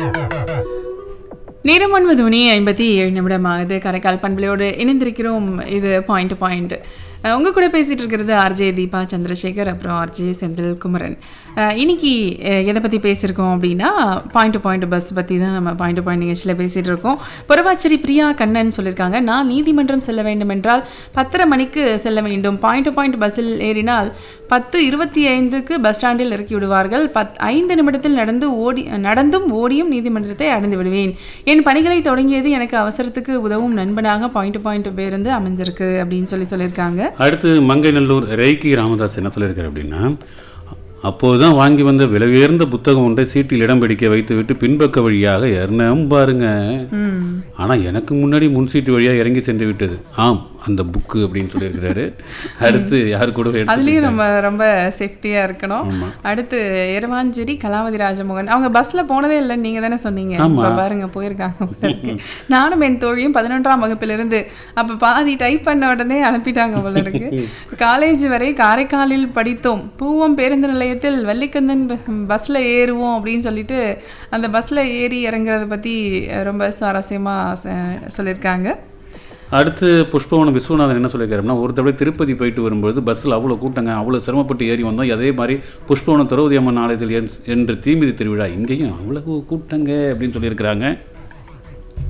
நேரம் ஒன்பது மணி ஐம்பத்தி ஏழு நிமிடம் ஆகுது காரைக்கால் பண்பலையோடு இணைந்திருக்கிறோம் இது பாயிண்ட் பாயிண்ட் உங்க கூட பேசிட்டு இருக்கிறது ஆர்ஜே தீபா சந்திரசேகர் அப்புறம் ஆர்ஜே செந்தில் குமரன் அஹ், இன்னைக்கு அஹ், எதை பற்றி பேசியிருக்கோம் அப்படின்னா பாயிண்ட் டு பாயிண்ட் பஸ் பற்றி தான் நம்ம பாயிண்ட் டு பாயிண்ட் நிகழ்ச்சியில் பேசிகிட்டு இருக்கோம் புறவாச்சேரி பிரியா கண்ணன் சொல்லியிருக்காங்க நான் நீதிமன்றம் செல்ல வேண்டும் என்றால் பத்தரை மணிக்கு செல்ல வேண்டும் பாயிண்ட் டு பாயிண்ட் பஸ்ஸில் ஏறினால் பத்து இருபத்தி ஐந்துக்கு பஸ் ஸ்டாண்டில் இறக்கி விடுவார்கள் பத் ஐந்து நிமிடத்தில் நடந்து ஓடி நடந்தும் ஓடியும் நீதிமன்றத்தை அடைந்து விடுவேன் என் பணிகளை தொடங்கியது எனக்கு அவசரத்துக்கு உதவும் நண்பனாக பாயிண்ட் டு பாயிண்ட் பேருந்து அமைஞ்சிருக்கு அப்படின்னு சொல்லி சொல்லியிருக்காங்க அடுத்து மங்கைநல்லூர் ரெய்கி ராமதாஸ் என்ன சொல்லியிருக்காரு அப்படின்னா அப்போதுதான் வாங்கி வந்த விலை உயர்ந்த புத்தகம் ஒன்றை சீட்டில் இடம் பிடிக்க வைத்துவிட்டு பின்பக்க வழியாக இறணும் பாருங்க ம் ஆனா எனக்கு முன்னாடி முன் சீட்டு வழியா இறங்கி சென்று விட்டது ஆம் அந்த புக்கு அப்படின்னு சொல்லியிருக்கிறாரு அடுத்து யார் கூட எடுத்து அதுலேயும் நம்ம ரொம்ப சேஃப்டியாக இருக்கணும் அடுத்து எரவாஞ்சேரி கலாவதி ராஜமோகன் அவங்க பஸ்ஸில் போனதே இல்லைன்னு நீங்கள் தானே சொன்னீங்க இப்போ பாருங்க போயிருக்காங்க போல இருக்கு. நானும் என் தோழியும் பதினொன்றாம் வகுப்பிலிருந்து அப்போ பாதி டைப் பண்ண உடனே அனுப்பிட்டாங்க போல இருக்கு காலேஜ் வரை காரைக்காலில் படித்தோம் பூவம் பேருந்து நிலையத்தில் வள்ளிக்கந்தன் பஸ்ஸில் ஏறுவோம் அப்படின்னு சொல்லிட்டு அந்த பஸ்ஸில் ஏறி இறங்குறத பற்றி ரொம்ப சுவாரஸ்யமாக சொல்லியிருக்காங்க அடுத்து புஷ்பவனம் விஸ்வநாதன் என்ன சொல்லியிருக்காருன்னா ஒரு தடவை திருப்பதி போயிட்டு வரும்பொழுது பஸ்ஸில் அவ்வளோ கூட்டங்க அவ்வளோ சிரமப்பட்டு ஏறி வந்தோம் அதே மாதிரி புஷ்பவனம் திரௌதி அம்மன் ஆலயத்தில் என்- என்று தீமிதி திருவிழா இங்கேயும் அவ்வளவு கூட்டங்க அப்படின்னு சொல்லியிருக்கிறாங்க